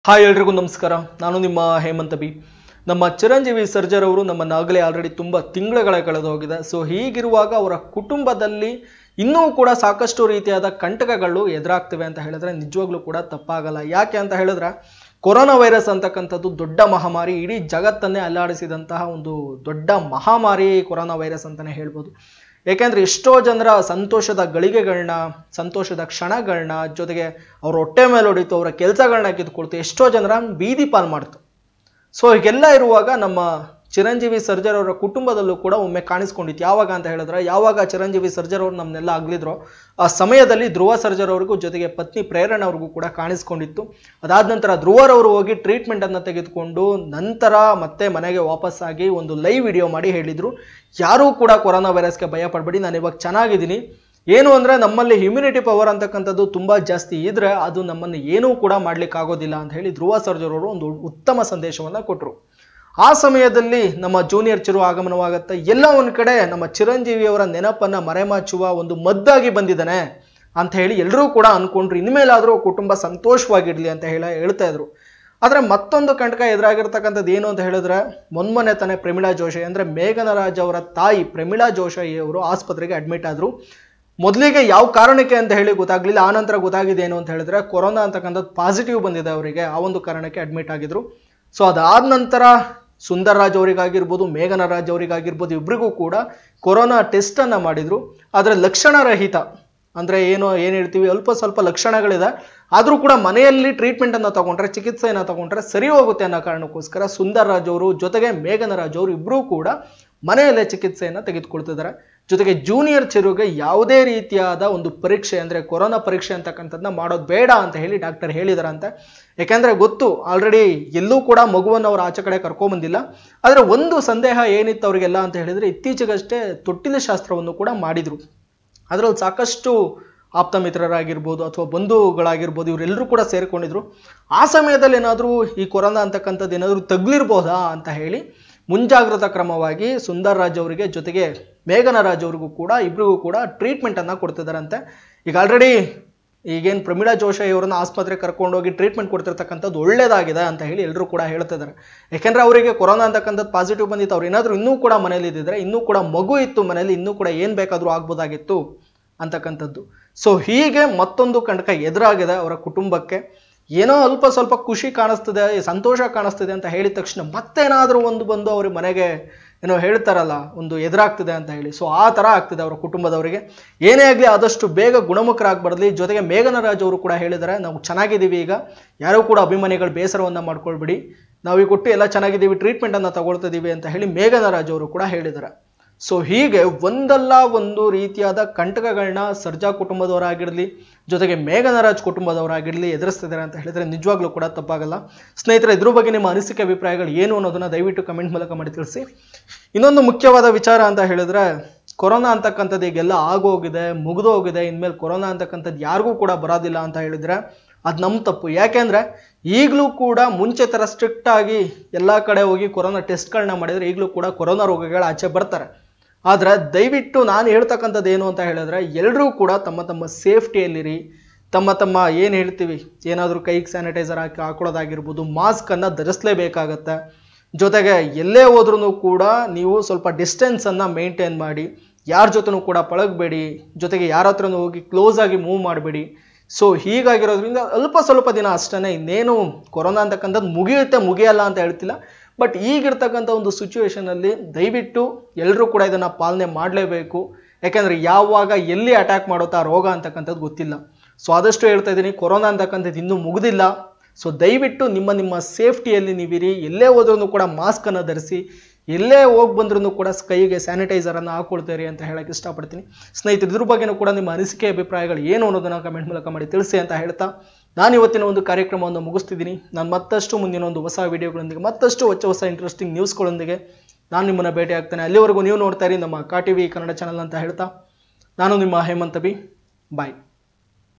hi ಎಲ್ರಿಗೂ ನಮಸ್ಕಾರ ನಾನು ನಿಮ್ಮ ಹೇಮಂತ್ ಬಿ ನಮ್ಮ ಚಿರಂಜೀವಿ ಸರ್ಜರ್ ಅವರು ನಮ್ಮನ್ನಾಗಲೇ ಆಲ್ರೆಡಿ ತುಂಬ ತಿಂಗಳುಗಳ ಕಳೆದು ಹೋಗಿದೆ ಸೊ ಹೀಗಿರುವಾಗ ಅವರ ಕುಟುಂಬದಲ್ಲಿ ಇನ್ನೂ ಕೂಡ ಸಾಕಷ್ಟು ರೀತಿಯಾದ ಕಂಟಕಗಳು ಎದುರಾಗ್ತಿವೆ ಅಂತ ಹೇಳಿದ್ರೆ ನಿಜವಾಗ್ಲೂ ಕೂಡ ತಪ್ಪಾಗಲ್ಲ ಯಾಕೆ ಅಂತ ಹೇಳಿದ್ರೆ ಕೊರೋನಾ ವೈರಸ್ ಅಂತಕ್ಕಂಥದ್ದು ದೊಡ್ಡ ಮಹಾಮಾರಿ ಇಡೀ ಜಗತ್ತನ್ನೇ ಅಲ್ಲಾಡಿಸಿದಂತಹ ಒಂದು ದೊಡ್ಡ ಮಹಾಮಾರಿ ಕೊರೋನಾ ವೈರಸ್ ಅಂತಾನೆ ಹೇಳ್ಬೋದು ಯಾಕೆಂದ್ರೆ ಎಷ್ಟೋ ಜನರ ಸಂತೋಷದ ಗಳಿಗೆಗಳನ್ನ ಸಂತೋಷದ ಕ್ಷಣಗಳನ್ನ ಜೊತೆಗೆ ಅವ್ರ ಹೊಟ್ಟೆ ಮೇಲೆ ಹೊಡಿತು ಅವರ ಕೆಲಸಗಳನ್ನ ಕಿತ್ಕೊಳ್ತು ಎಷ್ಟೋ ಜನರ ಬೀದಿ ಪಾಲ್ ಮಾಡ್ತು ಸೊ ಹೀಗೆಲ್ಲ ಇರುವಾಗ ನಮ್ಮ ಚಿರಂಜೀವಿ ಸರ್ಜರ್ ಅವರ ಕುಟುಂಬದಲ್ಲೂ ಕೂಡ ಒಮ್ಮೆ ಕಾಣಿಸ್ಕೊಂಡಿತ್ತು ಯಾವಾಗ ಅಂತ ಹೇಳಿದ್ರೆ ಯಾವಾಗ ಚಿರಂಜೀವಿ ಸರ್ಜರ್ ಅವರು ನಮ್ಮನ್ನೆಲ್ಲ ಆಗ್ಲಿದ್ರು ಆ ಸಮಯದಲ್ಲಿ ಧ್ರುವ ಸರ್ಜರ್ ಅವ್ರಿಗೂ ಜೊತೆಗೆ ಪತ್ನಿ ಪ್ರೇರಣಾ ಅವ್ರಿಗೂ ಕೂಡ ಕಾಣಿಸ್ಕೊಂಡಿತ್ತು ಅದಾದ ನಂತರ ಧ್ರುವರವರು ಹೋಗಿ ಟ್ರೀಟ್ಮೆಂಟ್ ಅನ್ನ ತೆಗೆದುಕೊಂಡು ನಂತರ ಮತ್ತೆ ಮನೆಗೆ ವಾಪಸ್ಸಾಗಿ ಒಂದು ಲೈವ್ ವಿಡಿಯೋ ಮಾಡಿ ಹೇಳಿದ್ರು ಯಾರೂ ಕೂಡ ಕೊರೋನಾ ವೈರಸ್ಗೆ ಭಯ ಪಡಬೇಡಿ ನಾನು ಇವಾಗ ಚೆನ್ನಾಗಿದ್ದೀನಿ ಏನು ಅಂದ್ರೆ ನಮ್ಮಲ್ಲಿ ಹ್ಯುಮಿನಿಟಿ ಪವರ್ ಅಂತಕ್ಕಂಥದ್ದು ತುಂಬಾ ಜಾಸ್ತಿ ಇದ್ರೆ ಅದು ನಮ್ಮನ್ನು ಏನೂ ಕೂಡ ಮಾಡ್ಲಿಕ್ಕೆ ಆಗೋದಿಲ್ಲ ಅಂತ ಹೇಳಿ ಧ್ರುವ ಸರ್ಜರ್ ಅವರು ಒಂದು ಉತ್ತಮ ಸಂದೇಶವನ್ನ ಕೊಟ್ಟರು ಆ ಸಮಯದಲ್ಲಿ ನಮ್ಮ ಜೂನಿಯರ್ ಚಿರು ಆಗಮನವಾಗತ್ತೆ ಎಲ್ಲ ಒಂದ್ ಕಡೆ ನಮ್ಮ ಚಿರಂಜೀವಿಯವರ ನೆನಪನ್ನ ಮರೆಮಾಚುವ ಒಂದು ಮದ್ದಾಗಿ ಬಂದಿದ್ದಾನೆ ಅಂತ ಹೇಳಿ ಎಲ್ಲರೂ ಕೂಡ ಅನ್ಕೊಂಡ್ರು ಇನ್ಮೇಲಾದ್ರೂ ಕುಟುಂಬ ಸಂತೋಷವಾಗಿರ್ಲಿ ಅಂತ ಹೇಳ ಹೇಳ್ತಾ ಇದ್ರು ಆದ್ರೆ ಮತ್ತೊಂದು ಕಂಟಕ ಎದುರಾಗಿರ್ತಕ್ಕಂಥದ್ದು ಏನು ಅಂತ ಹೇಳಿದ್ರೆ ಮೊನ್ಮೊನ್ನೆ ತಾನೇ ಪ್ರಮೀಳಾ ಜೋಶಿ ಅಂದ್ರೆ ಮೇಘನರಾಜ್ ಅವರ ತಾಯಿ ಪ್ರಮೀಳಾ ಜೋಶಿ ಅವರು ಆಸ್ಪತ್ರೆಗೆ ಅಡ್ಮಿಟ್ ಆದ್ರು ಮೊದಲಿಗೆ ಯಾವ ಕಾರಣಕ್ಕೆ ಅಂತ ಹೇಳಿ ಗೊತ್ತಾಗ್ಲಿಲ್ಲ ಆನಂತರ ಗೊತ್ತಾಗಿದೆ ಏನು ಅಂತ ಹೇಳಿದ್ರೆ ಕೊರೋನಾ ಅಂತಕ್ಕಂಥದ್ದು ಪಾಸಿಟಿವ್ ಬಂದಿದೆ ಅವರಿಗೆ ಆ ಒಂದು ಕಾರಣಕ್ಕೆ ಅಡ್ಮಿಟ್ ಆಗಿದ್ರು ಸೊ ಅದಾದ ನಂತರ ಸುಂದರ್ ರಾಜ್ ಅವರಿಗಾಗಿರ್ಬೋದು ಮೇಘನ ರಾಜ್ ಅವರಿಗಾಗಿರ್ಬೋದು ಇಬ್ರಿಗೂ ಕೂಡ ಕೊರೋನಾ ಟೆಸ್ಟ್ ಅನ್ನ ಮಾಡಿದ್ರು ಆದ್ರೆ ಲಕ್ಷಣರಹಿತ ಅಂದ್ರೆ ಏನು ಏನ್ ಹೇಳ್ತೀವಿ ಅಲ್ಪ ಸ್ವಲ್ಪ ಲಕ್ಷಣಗಳಿದೆ ಆದ್ರೂ ಕೂಡ ಮನೆಯಲ್ಲಿ ಟ್ರೀಟ್ಮೆಂಟ್ ಅನ್ನ ತಗೊಂಡ್ರೆ ಚಿಕಿತ್ಸೆಯನ್ನ ತಗೊಂಡ್ರೆ ಸರಿ ಹೋಗುತ್ತೆ ಅನ್ನೋ ಕಾರಣಕ್ಕೋಸ್ಕರ ಸುಂದರ್ ರಾಜ್ ಅವರು ಜೊತೆಗೆ ಮೇಘನ ರಾಜ್ ಅವರು ಇಬ್ರು ಕೂಡ ಮನೆಯಲ್ಲೇ ಚಿಕಿತ್ಸೆಯನ್ನ ತೆಗೆದುಕೊಳ್ತಿದ್ದಾರೆ ಜೊತೆಗೆ ಜೂನಿಯರ್ ಚಿರುಗೆ ಯಾವುದೇ ರೀತಿಯಾದ ಒಂದು ಪರೀಕ್ಷೆ ಅಂದ್ರೆ ಕೊರೋನಾ ಪರೀಕ್ಷೆ ಅಂತಕ್ಕಂಥದ್ದನ್ನ ಮಾಡೋದು ಬೇಡ ಅಂತ ಹೇಳಿ ಡಾಕ್ಟರ್ ಹೇಳಿದಾರಂತೆ ಯಾಕೆಂದ್ರೆ ಗೊತ್ತು ಆಲ್ರೆಡಿ ಎಲ್ಲೂ ಕೂಡ ಮಗುವನ್ನು ಅವ್ರು ಆಚೆ ಕಡೆ ಕರ್ಕೊಂಬಂದಿಲ್ಲ ಆದ್ರೆ ಒಂದು ಸಂದೇಹ ಏನಿತ್ತು ಅವರಿಗೆಲ್ಲ ಅಂತ ಹೇಳಿದ್ರೆ ಇತ್ತೀಚೆಗಷ್ಟೇ ತೊಟ್ಟಿಲ ಶಾಸ್ತ್ರವನ್ನು ಕೂಡ ಮಾಡಿದ್ರು ಅದರಲ್ಲಿ ಸಾಕಷ್ಟು ಆಪ್ತ ಮಿತ್ರರಾಗಿರ್ಬೋದು ಅಥವಾ ಬಂಧುಗಳಾಗಿರ್ಬೋದು ಇವರೆಲ್ಲರೂ ಕೂಡ ಸೇರ್ಕೊಂಡಿದ್ರು ಆ ಸಮಯದಲ್ಲಿ ಏನಾದರೂ ಈ ಕೊರೋನಾ ಅಂತಕ್ಕಂಥದ್ದು ಏನಾದರೂ ತಗ್ಲಿರ್ಬೋದಾ ಅಂತ ಹೇಳಿ ಮುಂಜಾಗ್ರತಾ ಕ್ರಮವಾಗಿ ಸುಂದರ್ ರಾಜ್ ಅವರಿಗೆ ಜೊತೆಗೆ ಮೇಘನ ರಾಜ್ ಅವ್ರಿಗೂ ಕೂಡ ಇಬ್ರಿಗೂ ಕೂಡ ಟ್ರೀಟ್ಮೆಂಟ್ ಅನ್ನ ಕೊಡ್ತಿದಾರಂತೆ ಈಗ ಆಲ್ರೆಡಿ ಈಗೇನು ಪ್ರಮೀಳಾ ಜೋಶಿ ಅವರನ್ನ ಆಸ್ಪತ್ರೆಗೆ ಕರ್ಕೊಂಡೋಗಿ ಟ್ರೀಟ್ಮೆಂಟ್ ಕೊಡ್ತಿರ್ತಕ್ಕಂಥದ್ದು ಒಳ್ಳೇದಾಗಿದೆ ಅಂತ ಹೇಳಿ ಎಲ್ಲರೂ ಕೂಡ ಹೇಳ್ತಿದ್ದಾರೆ ಯಾಕೆಂದ್ರೆ ಅವರಿಗೆ ಕೊರೋನಾ ಅಂತಕ್ಕಂಥದ್ದು ಪಾಸಿಟಿವ್ ಬಂದಿತ್ತು ಅವ್ರು ಏನಾದರೂ ಇನ್ನೂ ಕೂಡ ಮನೇಲಿ ಇದ್ದಿದ್ರೆ ಇನ್ನೂ ಕೂಡ ಮಗು ಇತ್ತು ಮನೇಲಿ ಇನ್ನೂ ಕೂಡ ಏನು ಬೇಕಾದರೂ ಆಗ್ಬೋದಾಗಿತ್ತು ಅಂತಕ್ಕಂಥದ್ದು ಸೊ ಹೀಗೆ ಮತ್ತೊಂದು ಕಂಟಕ ಎದುರಾಗಿದೆ ಅವರ ಕುಟುಂಬಕ್ಕೆ ಏನೋ ಅಲ್ಪ ಸ್ವಲ್ಪ ಖುಷಿ ಕಾಣಿಸ್ತಿದೆ ಸಂತೋಷ ಕಾಣಿಸ್ತಿದೆ ಅಂತ ಹೇಳಿದ ತಕ್ಷಣ ಮತ್ತೇನಾದರೂ ಒಂದು ಬಂದು ಅವ್ರ ಮನೆಗೆ ಏನೋ ಹೇಳ್ತಾರಲ್ಲ ಒಂದು ಎದುರಾಗ್ತಿದೆ ಅಂತ ಹೇಳಿ ಸೊ ಆ ಥರ ಆಗ್ತಿದೆ ಅವರ ಕುಟುಂಬದವರಿಗೆ ಏನೇ ಆಗಲಿ ಆದಷ್ಟು ಬೇಗ ಗುಣಮುಖರಾಗ್ಬಾರ್ದು ಜೊತೆಗೆ ಮೇಘನ ರಾಜ್ ಅವರು ಕೂಡ ಹೇಳಿದ್ದಾರೆ ನಾವು ಚೆನ್ನಾಗಿದ್ದೀವಿ ಈಗ ಯಾರೂ ಕೂಡ ಅಭಿಮಾನಿಗಳು ಬೇಸರವನ್ನ ಮಾಡ್ಕೊಳ್ಬಿಡಿ ನಾವು ಈಗ ಕೊಟ್ಟು ಎಲ್ಲ ಚೆನ್ನಾಗಿದ್ದೀವಿ ಟ್ರೀಟ್ಮೆಂಟ್ ಅನ್ನ ತಗೊಳ್ತಿದ್ದೀವಿ ಅಂತ ಹೇಳಿ ಮೇಘನ ರಾಜ್ ಅವರು ಕೂಡ ಹೇಳಿದ್ದಾರೆ ಸೊ ಹೀಗೆ ಒಂದಲ್ಲ ಒಂದು ರೀತಿಯಾದ ಕಂಟಕಗಳನ್ನ ಸರ್ಜಾ ಕುಟುಂಬದವರಾಗಿರಲಿ ಜೊತೆಗೆ ಮೇಘನರಾಜ್ ಕುಟುಂಬದವರಾಗಿರಲಿ ಎದುರಿಸ್ತಿದ್ದಾರೆ ಅಂತ ಹೇಳಿದ್ರೆ ನಿಜವಾಗ್ಲೂ ಕೂಡ ತಪ್ಪಾಗಲ್ಲ ಸ್ನೇಹಿತರೆ ಇದ್ರ ಬಗ್ಗೆ ನಿಮ್ಮ ಅನಿಸಿಕೆ ಅಭಿಪ್ರಾಯಗಳು ಏನು ಅನ್ನೋದನ್ನ ದಯವಿಟ್ಟು ಕಮೆಂಟ್ ಮೂಲಕ ಮಾಡಿ ತಿಳಿಸಿ ಇನ್ನೊಂದು ಮುಖ್ಯವಾದ ವಿಚಾರ ಅಂತ ಹೇಳಿದ್ರೆ ಕೊರೋನಾ ಅಂತಕ್ಕಂಥದ್ದು ಈಗೆಲ್ಲ ಆಗೋಗಿದೆ ಮುಗಿದು ಹೋಗಿದೆ ಇನ್ಮೇಲೆ ಕೊರೋನಾ ಅಂತಕ್ಕಂಥದ್ದು ಯಾರಿಗೂ ಕೂಡ ಬರೋದಿಲ್ಲ ಅಂತ ಹೇಳಿದ್ರೆ ಅದು ನಮ್ಮ ತಪ್ಪು ಯಾಕೆಂದ್ರೆ ಈಗಲೂ ಕೂಡ ಮುಂಚೆ ಥರ ಸ್ಟ್ರಿಕ್ಟ್ ಆಗಿ ಎಲ್ಲ ಕಡೆ ಹೋಗಿ ಕೊರೋನಾ ಟೆಸ್ಟ್ಗಳನ್ನ ಮಾಡಿದ್ರೆ ಈಗಲೂ ಕೂಡ ಕೊರೋನಾ ರೋಗಗಳು ಆಚೆ ಬರ್ತಾರೆ ಆದ್ರೆ ದಯವಿಟ್ಟು ನಾನು ಹೇಳ್ತಕ್ಕಂಥದ್ದು ಏನು ಅಂತ ಹೇಳಿದ್ರೆ ಎಲ್ಲರೂ ಕೂಡ ತಮ್ಮ ತಮ್ಮ ಸೇಫ್ಟಿಯಲ್ಲಿರಿ ತಮ್ಮ ತಮ್ಮ ಏನು ಹೇಳ್ತೀವಿ ಏನಾದರೂ ಕೈಗೆ ಸ್ಯಾನಿಟೈಸರ್ ಹಾಕಿ ಹಾಕೊಳ್ಳೋದಾಗಿರ್ಬೋದು ಮಾಸ್ಕನ್ನು ಧರಿಸಲೇಬೇಕಾಗತ್ತೆ ಜೊತೆಗೆ ಎಲ್ಲೇ ಹೋದ್ರೂ ಕೂಡ ನೀವು ಸ್ವಲ್ಪ ಡಿಸ್ಟೆನ್ಸನ್ನು ಮೇಂಟೈನ್ ಮಾಡಿ ಯಾರ ಜೊತೆನೂ ಕೂಡ ಪಳಗಬೇಡಿ ಜೊತೆಗೆ ಯಾರ ಹತ್ರನೂ ಹೋಗಿ ಕ್ಲೋಸ್ ಆಗಿ ಮೂವ್ ಮಾಡಬೇಡಿ ಸೊ ಹೀಗಾಗಿರೋದ್ರಿಂದ ಅಲ್ಪ ಸ್ವಲ್ಪ ದಿನ ಅಷ್ಟೇ ಇನ್ನೇನು ಕೊರೋನಾ ಅಂತಕ್ಕಂಥದ್ದು ಮುಗಿಯುತ್ತೆ ಮುಗಿಯಲ್ಲ ಅಂತ ಹೇಳ್ತಿಲ್ಲ ಬಟ್ ಈಗಿರ್ತಕ್ಕಂಥ ಒಂದು ಸಿಚುವೇಶನಲ್ಲಿ ದಯವಿಟ್ಟು ಎಲ್ಲರೂ ಕೂಡ ಇದನ್ನು ಪಾಲನೆ ಮಾಡಲೇಬೇಕು ಯಾಕೆಂದರೆ ಯಾವಾಗ ಎಲ್ಲಿ ಅಟ್ಯಾಕ್ ಮಾಡುತ್ತಾ ರೋಗ ಅಂತಕ್ಕಂಥದ್ದು ಗೊತ್ತಿಲ್ಲ ಸೊ ಆದಷ್ಟು ಹೇಳ್ತಾ ಇದ್ದೀನಿ ಕೊರೋನಾ ಅಂತಕ್ಕಂಥದ್ದು ಇನ್ನೂ ಮುಗಿದಿಲ್ಲ ಸೊ ದಯವಿಟ್ಟು ನಿಮ್ಮ ನಿಮ್ಮ ಸೇಫ್ಟಿಯಲ್ಲಿ ನೀವಿರಿ ಎಲ್ಲೇ ಹೋದ್ರೂ ಕೂಡ ಮಾಸ್ಕನ್ನು ಧರಿಸಿ ಎಲ್ಲೇ ಹೋಗಿ ಬಂದ್ರೂ ಕೂಡ ಕೈಗೆ ಸ್ಯಾನಿಟೈಸರನ್ನು ಹಾಕೊಳ್ತೀರಿ ಅಂತ ಹೇಳಕ್ಕೆ ಇಷ್ಟಪಡ್ತೀನಿ ಸ್ನೇಹಿತರೆ ಇದ್ರ ಬಗ್ಗೆನೂ ಕೂಡ ನಿಮ್ಮ ಅನಿಸಿಕೆ ಅಭಿಪ್ರಾಯಗಳು ಏನು ಅನ್ನೋದನ್ನು ಕಮೆಂಟ್ ಮೂಲಕ ಮಾಡಿ ತಿಳಿಸಿ ಅಂತ ಹೇಳ್ತಾ ನಾನು ಇವತ್ತಿನ ಒಂದು ಕಾರ್ಯಕ್ರಮವನ್ನು ಮುಗಿಸ್ತಿದ್ದೀನಿ ನಾನು ಮತ್ತಷ್ಟು ಮುಂದಿನ ಒಂದು ಹೊಸ ವಿಡಿಯೋಗಳೊಂದಿಗೆ ಮತ್ತಷ್ಟು ಹೊಸ ಹೊಸ ಇಂಟ್ರೆಸ್ಟಿಂಗ್ ನ್ಯೂಸ್ಗಳೊಂದಿಗೆ ನಾನು ನಿಮ್ಮನ್ನು ಭೇಟಿ ಆಗ್ತೇನೆ ಅಲ್ಲಿವರೆಗೂ ನೀವು ನೋಡ್ತಾ ಇರಿ ನಮ್ಮ ಕಾ ಟಿ ವಿ ಕನ್ನಡ ಚಾನಲ್ ಅಂತ ಹೇಳ್ತಾ ನಾನು ನಿಮ್ಮ ಹೇಮಂತ್ ಬಿ ಬಾಯ್